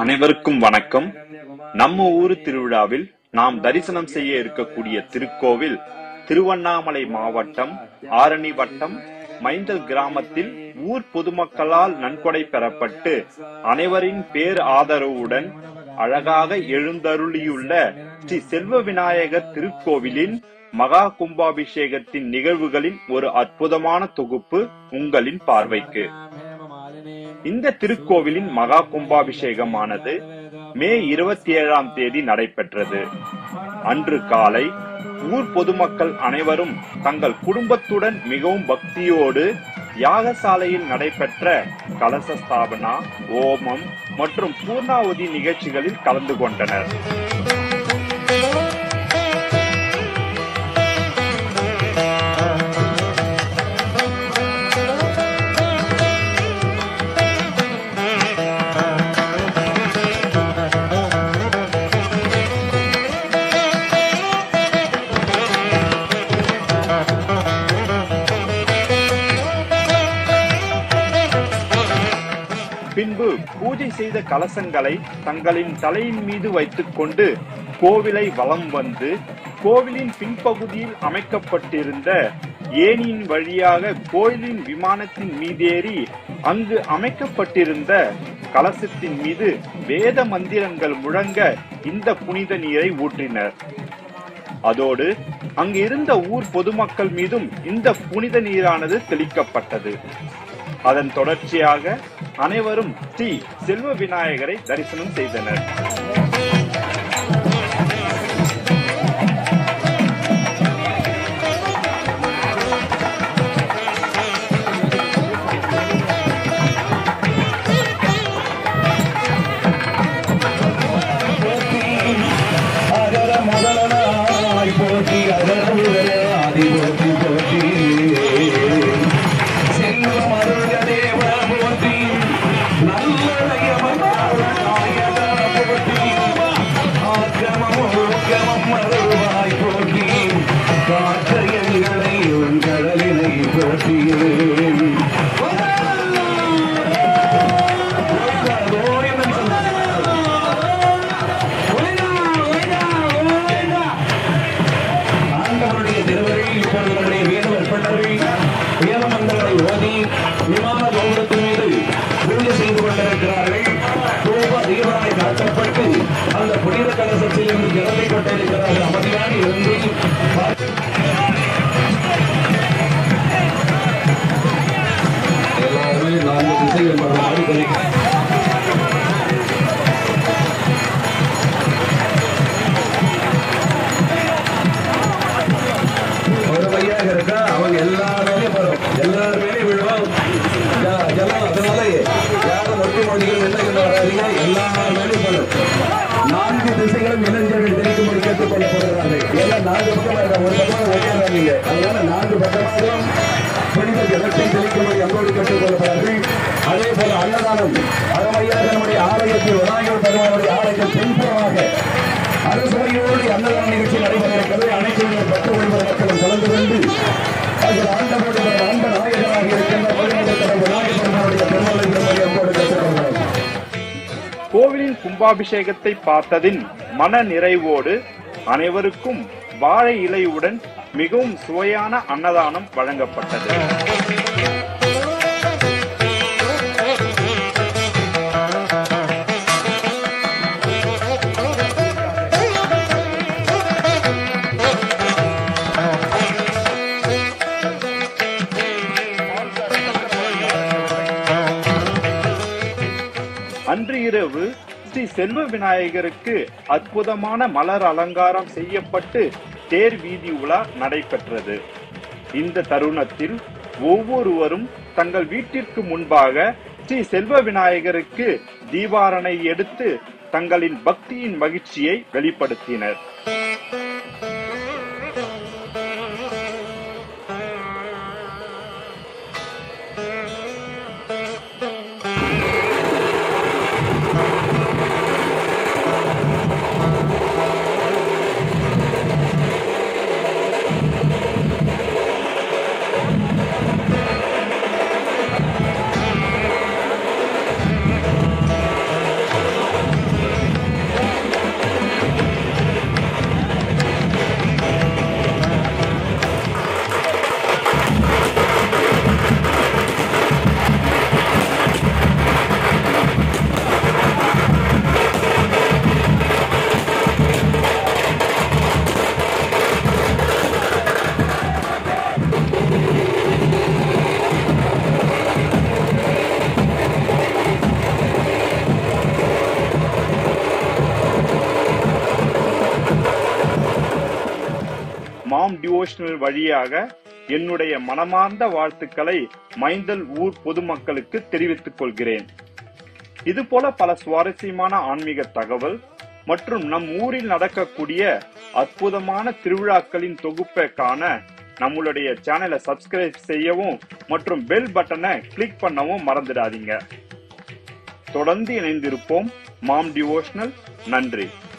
அனைவருக்கும் வணக்கம் நம்ம ஊரு திருவிழாவில் நாம் தரிசனம் செய்ய இருக்கக்கூடிய திருக்கோவில் திருவண்ணாமலை மாவட்டம் ஆரணி வட்டம் மைந்தல் கிராமத்தில் ஊர் பொதுமக்களால் நன்கொடை பெறப்பட்டு அனைவரின் பேர் ஆதரவுடன் அழகாக எழுந்தருளியுள்ள ஸ்ரீ செல்வ விநாயகர் திருக்கோவிலின் மகா கும்பாபிஷேகத்தின் நிகழ்வுகளின் ஒரு அற்புதமான தொகுப்பு உங்களின் பார்வைக்கு இந்த திருக்கோவிலின் மகா கும்பாபிஷேகமானது மே இருபத்தி ஏழாம் தேதி நடைபெற்றது அன்று காலை ஊர் பொதுமக்கள் அனைவரும் தங்கள் குடும்பத்துடன் மிகவும் பக்தியோடு யாகசாலையில் நடைபெற்ற கலச ஸ்தாபனா ஓமம் மற்றும் பூர்ணாவதி நிகழ்ச்சிகளில் கலந்து கொண்டனர் பின்பு பூஜை செய்த கலசங்களை தங்களின் தலையின் மீது வைத்துக்கொண்டு கோவிலை வலம் வந்து கோவிலின் பின்பகுதியில் அமைக்கப்பட்டிருந்த ஏனியின் வழியாக கோயிலின் விமானத்தின் மீதேறி அங்கு அமைக்கப்பட்டிருந்த கலசத்தின் மீது வேத மந்திரங்கள் முழங்க இந்த புனித நீரை ஊற்றினர் அதோடு அங்கு இருந்த ஊர் பொதுமக்கள் மீதும் இந்த புனித நீரானது தெளிக்கப்பட்டது அதன் தொடர்ச்சியாக அனைவரும் ஸ்ரீ செல்வ விநாயகரை தரிசனம் செய்தனர் அகர முதலனாய் போற்றி அகர முதலாதி போற்றி போற்றி செல்வம் அருள்க தேவ போற்றி நல்லடைய நாயக போற்றி ஆக்கிரமம் ஊக்கமம் அருள்வாய் போற்றி காற்ற எங்களை உன் கடலினை போற்றியேன் ஆண்டவருடைய திருவருள் இப்பொழுது நம்முடைய வேத வற்பட்டவர்கள் வேத மந்திரங்களை ஓதி விமான கோபுரத்தின் மீது பூஜை செய்து கொண்டிருக்கிறார்கள் தூப தீபமாய் காட்டப்பட்டு அந்த புனித கலசத்தில் இருந்து ஜலத்தை கொண்டிருக்கிறார்கள் அமைதியாக இருந்து எல்லாருமே நான்கு திசைகள் மாறி கொண்டிருக்கிறார்கள் ஒரு பையாக இருக்கா அவங்க எல்லார் மேலேயும் வரும் எல்லார் மேலேயும் விழுவோம் ஜ- ஜலம் அதனால யாரும் ஒட்டி மொழிகள் என்ன வராதீங்க எல்லார் மேலேயும் வரும் நான்கு திசைகளும் இளைஞர்கள் தெரிக்கும்படி கேட்டுக் கொள்ளப்படுகிறார்கள் எல்லாம் நான்கு பக்கமா இருக்க ஒரு பக்கமா ஒட்டியாங்க அதனால நான்கு பக்கமாகவும் புனித ஜலத்தை தெளிக்கும்படி அங்கோடு கேட்டுக் கொள்ளப்படுறார்கள் அதே போல அன்னதானம் அறமையாக நம்முடைய ஆலயத்தில் விநாயகர் பெருமானுடைய ஆலயத்தில் பின்புறமாக அரசுமையோடு அன்னதான நிகழ்ச்சி நடைபெறுகிறது அனைத்து பத்து ஒன்பது மக்களும் கலந்து கொண்டு அதில் ஆண்டவருடைய ஆண்ட நாயகராக இருக்கின்ற பரிமுகத்தன விநாயகர் பெருமானுடைய பெருமாளை பெருமாளை அங்கோடு கேட்டுக்கொள்கிறோம் கோவிலின் கும்பாபிஷேகத்தை பார்த்ததின் மன நிறைவோடு அனைவருக்கும் வாழை இலையுடன் மிகவும் சுவையான அன்னதானம் வழங்கப்பட்டது அன்று இரவு ஸ்ரீ செல்வ விநாயகருக்கு அற்புதமான மலர் அலங்காரம் செய்யப்பட்டு தேர் வீதி உலா நடைபெற்றது இந்த தருணத்தில் ஒவ்வொருவரும் தங்கள் வீட்டிற்கு முன்பாக ஸ்ரீ செல்வ விநாயகருக்கு தீபாரணை எடுத்து தங்களின் பக்தியின் மகிழ்ச்சியை வெளிப்படுத்தினர் டிவோஷனல் வழியாக என்னுடைய மனமார்ந்த வாழ்த்துக்களை மைந்தல் ஊர் பொதுமக்களுக்கு தெரிவித்துக் கொள்கிறேன் இது போல பல சுவாரஸ்யமான ஆன்மீக தகவல் மற்றும் நம் ஊரில் நடக்கக்கூடிய அற்புதமான திருவிழாக்களின் தொகுப்பை காண நம்மளுடைய சேனலை சப்ஸ்கிரைப் செய்யவும் மற்றும் பெல் பட்டனை கிளிக் பண்ணவும் மறந்துடாதீங்க தொடர்ந்து இணைந்திருப்போம் மாம் டிவோஷனல் நன்றி